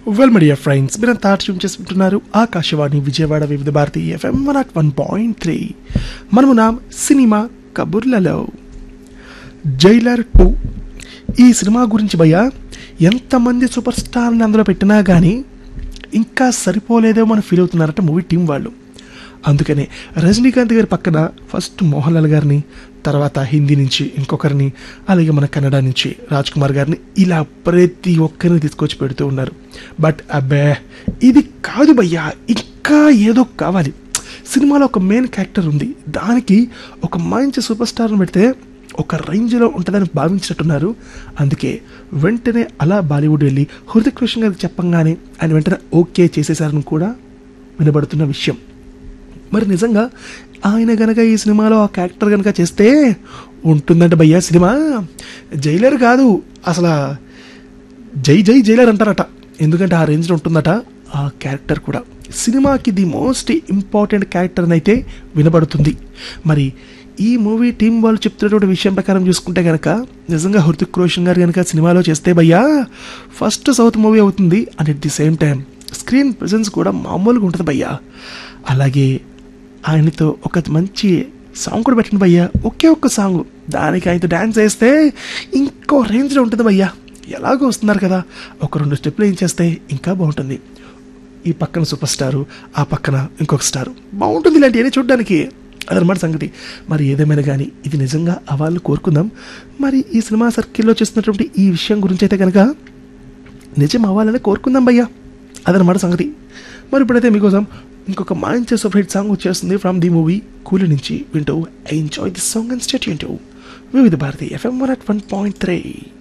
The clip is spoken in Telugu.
వెల్ మీడియా ఫ్రెండ్స్ మీరంతా ట్యూన్ చేసుకుంటున్నారు Akashvani Vijayawada Vividh Bharati FM one at one point three మనము నా సినిమా కబుర్లలో జైలర్ టూ ఈ సినిమా గురించి భయ్య ఎంతమంది సూపర్ స్టార్ని అందులో పెట్టినా కానీ ఇంకా సరిపోలేదో మనం ఫీల్ అవుతున్నారట మూవీ టీం వాళ్ళు అందుకనే రజనీకాంత్ గారి పక్కన ఫస్ట్ మోహన్ లాల్ గారిని తర్వాత హిందీ నుంచి ఇంకొకరిని అలాగే మన కన్నడ నుంచి రాజ్ కుమార్ గారిని ఇలా ప్రతి ఒక్కరిని తీసుకొచ్చి పెడుతూ ఉన్నారు బట్ అబ్బే ఇది కాదు భయ్యా ఇంకా ఏదో కావాలి సినిమాలో ఒక మెయిన్ క్యారెక్టర్ ఉంది దానికి ఒక మంచి సూపర్ స్టార్ని పెడితే ఒక రేంజ్లో ఉంటుందని భావించినట్టున్నారు అందుకే వెంటనే అలా బాలీవుడ్ వెళ్ళి హృతిక్ రోషన్ గారికి చెప్పంగానే ఆయన వెంటనే ఓకే చేసేసారని కూడా వినబడుతున్న విషయం మరి నిజంగా ఆయన గనక ఈ సినిమాలో ఆ క్యారెక్టర్ గనక చేస్తే ఉంటుందంట భయ్యా సినిమా జైలర్ కాదు అసలు జై జై జైలర్ అంటారట ఎందుకంటే ఆ రేంజ్లో ఉంటుందట ఆ క్యారెక్టర్ కూడా సినిమాకి ది మోస్ట్ ఇంపార్టెంట్ క్యారెక్టర్ అని అయితే వినబడుతుంది మరి ఈ మూవీ టీం వాళ్ళు చెప్తున్నటువంటి విషయం ప్రకారం చూసుకుంటే కనుక నిజంగా హృతిక్ రోషన్ గారు కనుక సినిమాలో చేస్తే భయ్యా ఫస్ట్ సౌత్ మూవీ అవుతుంది and at the same time screen presence కూడా మామూలుగా ఉంటుంది భయ్యా అలాగే ఆయనతో ఒక మంచి సాంగ్ కూడా పెట్టండి భయ్యా ఒకే ఒక్క సాంగ్ దానికి ఆయనతో డ్యాన్స్ వేస్తే ఇంకో రేంజ్లో ఉంటుంది భయ్యా ఎలాగో వస్తున్నారు కదా ఒక రెండు స్టెప్లు ఏం చేస్తే ఇంకా బాగుంటుంది ఈ పక్కన సూపర్ స్టారు ఆ పక్కన ఇంకొక స్టారు బాగుంటుంది ఇలాంటివన్నీ చూడడానికి అదనమాట సంగతి మరి ఏదేమైనా కానీ ఇది నిజంగా అవ్వాలని కోరుకుందాం మరి ఈ సినిమా సర్కిల్లో చేస్తున్నటువంటి ఈ విషయం గురించి అయితే కనుక నిజం అవ్వాలని కోరుకుందాం భయ్యా అదనమాట సంగతి మరి ఇప్పుడైతే మీకోసం ఇంకొక మంచి సపరేట్ సాంగ్ వచ్చేస్తుంది ఫ్రమ్ ది మూవీ కూలి నుంచి వింటూ enjoy the song and stay వింటూ Vividh Bharati FM one at one point three